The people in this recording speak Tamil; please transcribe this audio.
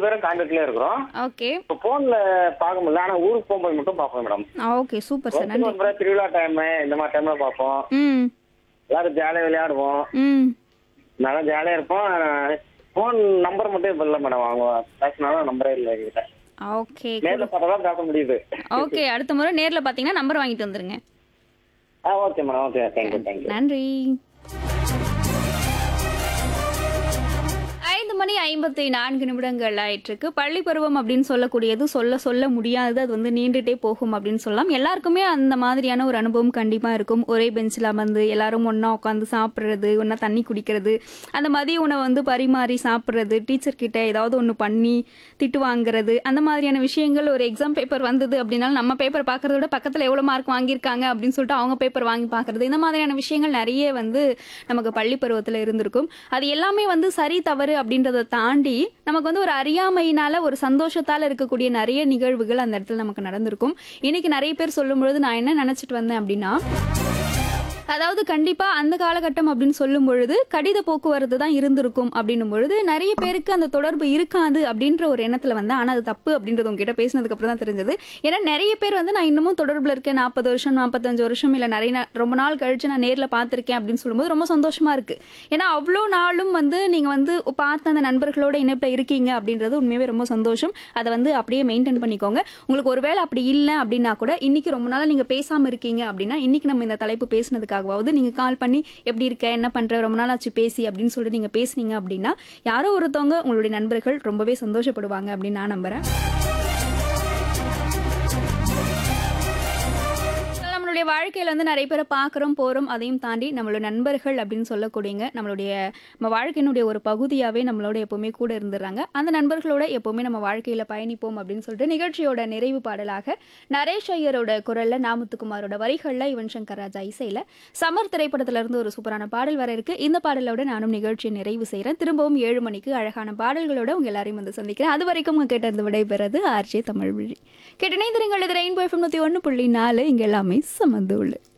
பேரும் கான்டாக்ட்லயே இருக்கிறோம் ஓகே இப்போ போன்ல பார்க்க முடியல ஆனா ஊருக்கு போகும்போது மட்டும் பார்ப்போம் மேடம் ஓகே சூப்பர் சார் வருஷத்துக்கு நன்றி ஒரு முறை திருவிழா டைம் இந்த மாதிரி டைம்ல பார்ப்போம் ம் எல்லாரும் ஜாலியா விளையாடுவோம் ம் நல்லா ஜாலியா இருப்போம் போன் நம்பர் மட்டும் இப்ப இல்ல மேடம் அவங்க பேசினாலும் நம்பரே இல்லை என்கிட்ட ஓகே நேர்ல பார்த்தா தான் பேச முடியுது ஓகே அடுத்த முறை நேர்ல பாத்தீங்கன்னா நம்பர் வாங்கிட்டு வந்துருங்க ஆ okay madam okay thank you thank you நன்றி ஐந்து மணி ஐம்பத்தி நான்கு நிமிடங்கள் ஆயிட்டிருக்கு பள்ளி பருவம் அப்படின்னு சொல்லக்கூடியது சொல்ல சொல்ல முடியாது அது வந்து நீண்டுட்டே போகும் அப்படின்னு சொல்லலாம் எல்லாருக்குமே அந்த மாதிரியான ஒரு அனுபவம் கண்டிப்பா இருக்கும் ஒரே பெஞ்சில் அமர்ந்து எல்லாரும் ஒண்ணா உட்காந்து சாப்பிட்றது ஒன்றா தண்ணி குடிக்கிறது அந்த மதிய உணவை வந்து பரிமாறி சாப்பிட்றது டீச்சர் கிட்ட ஏதாவது ஒன்று பண்ணி திட்டு வாங்குறது அந்த மாதிரியான விஷயங்கள் ஒரு எக்ஸாம் பேப்பர் வந்தது அப்படின்னாலும் நம்ம பேப்பர் பார்க்கறத விட பக்கத்தில் எவ்வளோ மார்க் வாங்கியிருக்காங்க அப்படின்னு சொல்லிட்டு அவங்க பேப்பர் வாங்கி பார்க்கறது இந்த மாதிரியான விஷயங்கள் நிறைய வந்து நமக்கு பள்ளி பருவத்தில் இருந்திருக்கும் அது எல்லாமே வந்து சரி தவறு அப்படின்றத தாண்டி நமக்கு வந்து ஒரு அறியாமையினால ஒரு சந்தோஷத்தால இருக்கக்கூடிய நிறைய நிகழ்வுகள் அந்த இடத்துல நமக்கு நடந்திருக்கும் இன்னைக்கு நிறைய பேர் சொல்லும் பொழுது நான் என்ன நினைச்சிட்டு வந்தேன் அப்படின்னா அதாவது கண்டிப்பா அந்த காலகட்டம் அப்படின்னு சொல்லும் பொழுது கடித போக்குவரத்து தான் இருந்திருக்கும் அப்படின்னும் பொழுது நிறைய பேருக்கு அந்த தொடர்பு இருக்காது அப்படின்ற ஒரு எண்ணத்துல வந்து ஆனா அது தப்பு அப்படின்றது உங்ககிட்ட பேசினதுக்கு அப்புறம் தான் தெரிஞ்சது ஏன்னா நிறைய பேர் வந்து நான் இன்னமும் தொடர்புல இருக்கேன் நாற்பது வருஷம் நாற்பத்தஞ்சு வருஷம் இல்ல நிறைய நா- ரொம்ப நாள் கழிச்சு நான் நேர்ல பார்த்திருக்கேன் அப்படின்னு சொல்லும்போது ரொம்ப சந்தோஷமா இருக்கு ஏன்னா அவ்வளோ நாளும் வந்து நீங்க வந்து பார்த்த அந்த நண்பர்களோட இணைப்புல இருக்கீங்க அப்படின்றது உண்மையாவே ரொம்ப சந்தோஷம் அதை வந்து அப்படியே மெயின்டைன் பண்ணிக்கோங்க உங்களுக்கு ஒருவேளை அப்படி இல்லை அப்படின்னா கூட இன்னைக்கு ரொம்ப நாளா நீங்க பேசாம இருக்கீங்க அப்படின்னா இன்னைக்கு நம்ம இந்த தலைப்பு பேசினதுக்காகவாவது நீங்க கால் பண்ணி எப்படி இருக்க என்ன பண்ற ரொம்ப நாள் ஆச்சு பேசி அப்படின்னு சொல்லிட்டு நீங்க பேசுனீங்க அப்படின்னா யாரோ ஒருத்தவங்க உங்களுடைய நண்பர்கள் ரொம்பவே சந்தோஷப்படுவாங்க அப்படின்னு நான் நம்புறேன் நம்மளுடைய வாழ்க்கையில வந்து நிறைய பேரை பார்க்குறோம் போகிறோம் அதையும் தாண்டி நம்மளோட நண்பர்கள் அப்படின்னு சொல்லக்கூடியங்க நம்மளுடைய நம்ம வாழ்க்கையினுடைய ஒரு பகுதியாகவே நம்மளோட எப்போவுமே கூட இருந்துடுறாங்க அந்த நண்பர்களோட எப்போவுமே நம்ம வாழ்க்கையில் பயணிப்போம் அப்படின்னு சொல்லிட்டு நிகழ்ச்சியோட நிறைவு பாடலாக நரேஷ் ஐயரோட குரலில் நாமுத்துக்குமாரோட வரிகளில் யுவன் சங்கர் ராஜா இசையில் சமர் திரைப்படத்துல இருந்து ஒரு சூப்பரான பாடல் வர இருக்கு இந்த பாடலோட நானும் நிகழ்ச்சியை நிறைவு செய்கிறேன் திரும்பவும் ஏழு மணிக்கு அழகான பாடல்களோட உங்க எல்லாரையும் வந்து சந்திக்கிறேன் அது வரைக்கும் உங்க கேட்டது விடைபெறது ஆர்ஜே தமிழ் வழி கேட்டினைந்திரங்கள் இது ரெயின்போ எஃப்எம் நூற்றி ஒன்று புள்ளி நாலு இங்கே எல்லாமே சமந்து உள்ளு